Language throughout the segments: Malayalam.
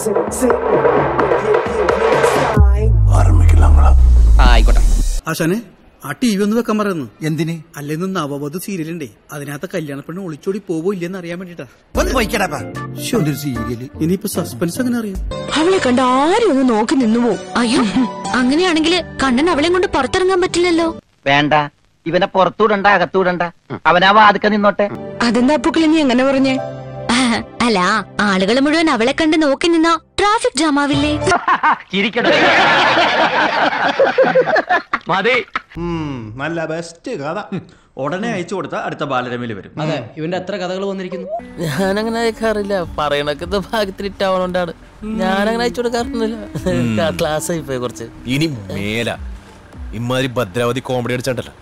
ആയിക്കോട്ടെ ആശാനെ ആ ടി വി ഒന്ന് വെക്കാൻ പറയുന്നു എന്തിന് അല്ലെന്ന് നവവധു സീരിയലുണ്ടേ അതിനകത്ത് കല്യാണ പെണ്ണ് ഒളിച്ചോടി പോവോ ഇല്ലെന്ന് അറിയാൻ വേണ്ടിട്ടാ ഒന്ന് പോയിക്കടാ ഒരു സീരിയല് ഇനിയിപ്പോ സസ്പെൻസ് എങ്ങനെ അറിയാം അവളെ കണ്ട ആരും ഒന്ന് നോക്കി നിന്നുവോ അയ്യോ അങ്ങനെയാണെങ്കിൽ കണ്ണൻ അവളെ കൊണ്ട് പുറത്തിറങ്ങാൻ പറ്റില്ലല്ലോ വേണ്ട ഇവനെ പുറത്തൂടണ്ട അകത്തൂടണ്ട അവനാ വാതുക്ക നിന്നോട്ടെ അതെന്താ പൂക്കളെ നീ എങ്ങനെ പറഞ്ഞേ അല്ല ആളുകൾ മുഴുവൻ അവളെ കണ്ട് നോക്കി നിന്നാ ട്രാഫിക് ജാം ആവില്ലേ ചിരിക്കട്ടെ മതി നല്ല ബെസ്റ്റ് കഥ ഉടനെ അയച്ചു കൊടുത്ത അടുത്ത ബാലരമയിൽ വരും അതെ ഇവന്റെ എത്ര കഥകൾ വന്നിരിക്കുന്നു ഞാനങ്ങനെ അയക്കാറില്ല പറയണൊക്കെ ഇത് ഭാഗത്തിൽ ഇട്ടാവണോണ്ടാണ് ഞാനങ്ങനെ അയച്ചു കൊടുക്കാറൊന്നുമില്ല ക്ലാസ് ആയി പോയി കുറച്ച് ഇനി മേല ഇമാതിരി ഭദ്രാവതി കോമഡി അടിച്ചാണ്ടല്ലോ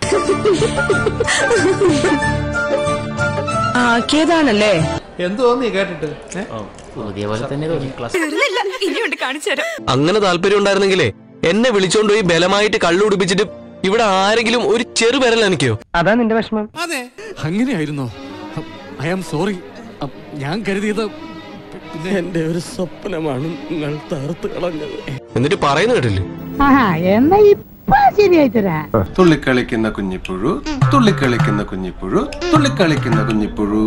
ആക്കിയതാണല്ലേ എന്തോ നീ കേട്ടിട്ട് പുതിയ പോലെ തന്നെ തോന്നി ക്ലാസ് ഇനിയുണ്ട് കാണിച്ചു തരാം അങ്ങനെ താല്പര്യം ഉണ്ടായിരുന്നെങ്കിലേ എന്നെ വിളിച്ചോണ്ട് പോയി ബലമായിട്ട് കള്ളു കുടിപ്പിച്ചിട്ട് ഇവിടെ ആരെങ്കിലും ഒരു ചെറു വിരൽ എനിക്കോ അതാ നിന്റെ വിഷമം അങ്ങനെയായിരുന്നോ ഐ ആം സോറി ഞാൻ കരുതിയത് എന്റെ ഒരു സ്വപ്നമാണ് നിങ്ങൾ തകർത്ത് കളഞ്ഞത് എന്നിട്ട് പറയുന്ന കേട്ടില്ലേ എന്നാ ഇപ്പൊ ശരിയായി തരാം തുള്ളിക്കളിക്കുന്ന കുഞ്ഞിപ്പുഴു തുള്ളിക്കളിക്കുന്ന കുഞ്ഞിപ്പുഴു തുള്ളിക്കളിക്കുന്ന കുഞ്ഞിപ്പുഴു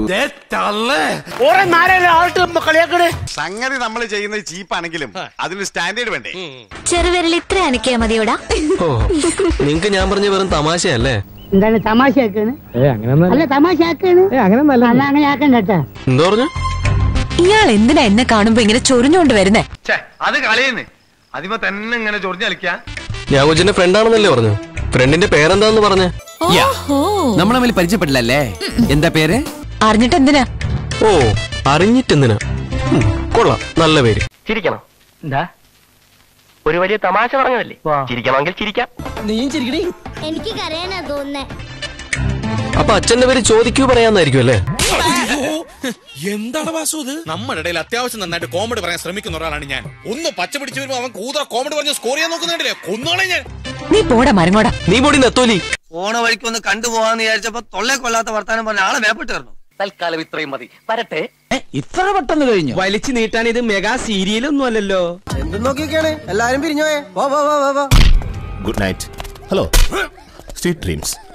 സംഗതി നമ്മൾ ചെയ്യുന്നത് ചീപ്പാണെങ്കിലും അതിന് സ്റ്റാൻഡേർഡ് വേണ്ടേ ചെറുവിരൽ ഇത്ര അനക്കിയാ മതിയോടാ ഓ നിങ്ങക്ക് ഞാൻ പറഞ്ഞ വെറും തമാശയല്ലേ എന്താണ് തമാശ ആക്കാണ് അല്ല തമാശ ആക്കാണ് അല്ല അങ്ങനെ ആക്കണ്ട കേട്ടാ എന്താ പറഞ്ഞു ഇയാൾ എന്തിനാ എന്നെ കാണുമ്പോ ഇങ്ങനെ ചൊറിഞ്ഞോണ്ട് വരുന്നേ അത് കളയുന്നേ അതിമ തന്നെ ഇങ്ങനെ ചൊറിഞ്ഞു കളിക്കാ ഞാൻ കൊച്ചിന്റെ ഫ്രണ്ടാണെന്നല്ലേ പറഞ്ഞു ഫ്രണ്ടിന്റെ പേരെന്താന്ന് പറഞ്ഞ നമ്മൾ തമ്മിൽ പരിചയപ്പെട്ടില്ലല്ലേ എന്താ പേര് അറിഞ്ഞിട്ട് എന്തിനാ ഓ അറിഞ്ഞിട്ടെന്തിനാ ഉം, കൊള്ളാം നല്ല പേര് ചിരിക്കണം എന്താ ഒരു വലിയ തമാശ പറഞ്ഞതല്ലേ ചിരിക്കണമെങ്കിൽ ചിരിക്കാം നീയും ചിരിക്കണേ എനിക്ക് കരയാനാ തോന്നുന്നേ അപ്പൊ അച്ഛന്റെ പേര് ചോദിക്കൂ പറയാന്നായിരിക്കും അല്ലേ എന്താണ് വാസു ഇത് നമ്മുടെ ഇടയിൽ അത്യാവശ്യം നന്നായിട്ട് കോമഡി പറയാൻ ശ്രമിക്കുന്ന ഒരാളാണ് ഞാൻ ഒന്ന് പച്ച പിടിച്ചു വരുമ്പോ അവൻ കൂതറ കോമഡി പറഞ്ഞ് സ്കോർ ചെയ്യാൻ നോക്കുന്നുണ്ടല്ലേ കൊന്നോളെ ഞാൻ നീ പോടാ മരങ്ങോടാ നീ പൊടി നത്തോലി പോണ വഴിക്ക് ഒന്ന് കണ്ടുപോകാന്ന് വിചാരിച്ചപ്പോ തൊള്ളെ കൊള്ളാത്ത വർത്താനം പറഞ്ഞ ആളെ മേപ്പെട്ട് തരണം തൽക്കാലം ഇത്രയും മതി വരട്ടെ ഇത്ര പെട്ടെന്ന് കഴിഞ്ഞു വലിച്ചു നീട്ടാൻ ഇത് മെഗാ സീരിയലൊന്നും അല്ലല്ലോ എന്ത് നോക്കിയൊക്കെയാണ് എല്ലാരും പിരിഞ്ഞോയേ വാ വാ വാ വാ good night hello sweet dreams